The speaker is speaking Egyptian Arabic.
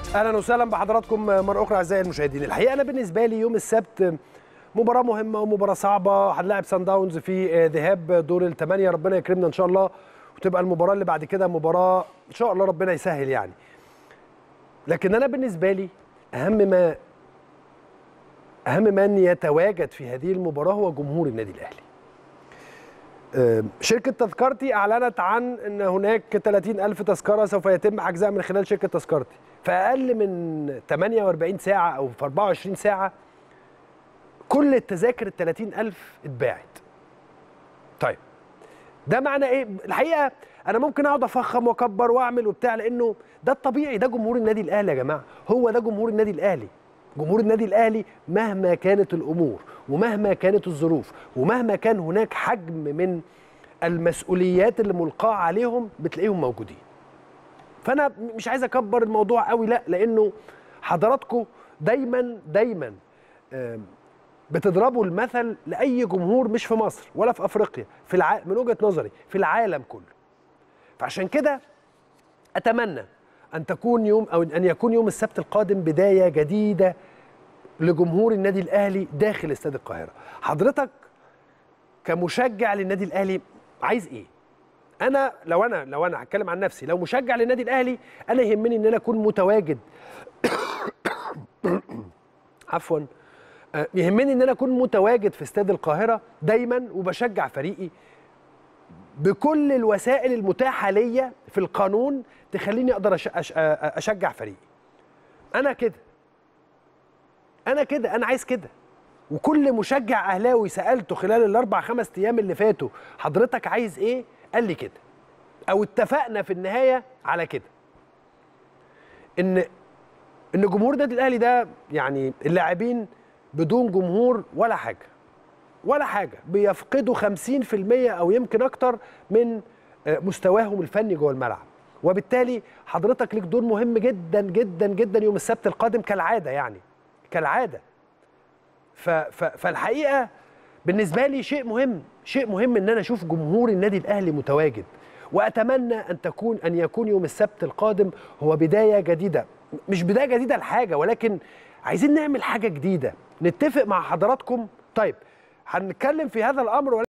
اهلا وسهلا بحضراتكم مره اخرى اعزائي المشاهدين الحقيقه انا بالنسبه لي يوم السبت مباراه مهمه ومباراه صعبه هنلاعب سان داونز في ذهاب دور الثمانيه ربنا يكرمنا ان شاء الله وتبقى المباراه اللي بعد كده مباراه ان شاء الله ربنا يسهل يعني لكن انا بالنسبه لي اهم ما اهم من يتواجد في هذه المباراه هو جمهور النادي الاهلي شركة تذكرتي أعلنت عن أن هناك 30 ألف تذكرة سوف يتم حجزها من خلال شركة تذكرتي في أقل من 48 ساعة أو في 24 ساعة كل التذاكر ال 30 ألف اتباعت طيب ده معنى إيه؟ الحقيقة أنا ممكن أقعد أفخم وأكبر وأعمل وبتاع لأنه ده الطبيعي ده جمهور النادي الأهلي يا جماعة هو ده جمهور النادي الأهلي جمهور النادي الاهلي مهما كانت الامور ومهما كانت الظروف ومهما كان هناك حجم من المسؤوليات اللي ملقاه عليهم بتلاقيهم موجودين فانا مش عايز اكبر الموضوع قوي لا لانه حضراتكم دايما دايما بتضربوا المثل لاي جمهور مش في مصر ولا في افريقيا في الع... من وجهه نظري في العالم كله فعشان كده اتمنى ان تكون يوم او ان يكون يوم السبت القادم بدايه جديده لجمهور النادي الاهلي داخل استاد القاهره حضرتك كمشجع للنادي الاهلي عايز ايه انا لو انا لو انا هتكلم عن نفسي لو مشجع للنادي الاهلي انا يهمني ان انا اكون متواجد عفوا يهمني ان انا اكون متواجد في استاد القاهره دايما وبشجع فريقي بكل الوسائل المتاحه ليا في القانون تخليني اقدر اشجع فريقي انا كده انا كده انا عايز كده وكل مشجع اهلاوي سالته خلال الاربع خمس ايام اللي فاتوا حضرتك عايز ايه قال لي كده او اتفقنا في النهايه على كده ان ان جمهور النادي الاهلي ده يعني اللاعبين بدون جمهور ولا حاجه ولا حاجه بيفقدوا 50% او يمكن اكتر من مستواهم الفني جوه الملعب وبالتالي حضرتك ليك دور مهم جدا جدا جدا يوم السبت القادم كالعاده يعني كالعاده ف ف فالحقيقه بالنسبه لي شيء مهم شيء مهم ان انا اشوف جمهور النادي الاهلي متواجد واتمنى ان تكون ان يكون يوم السبت القادم هو بدايه جديده مش بدايه جديده لحاجه ولكن عايزين نعمل حاجه جديده نتفق مع حضراتكم طيب هنتكلم في هذا الامر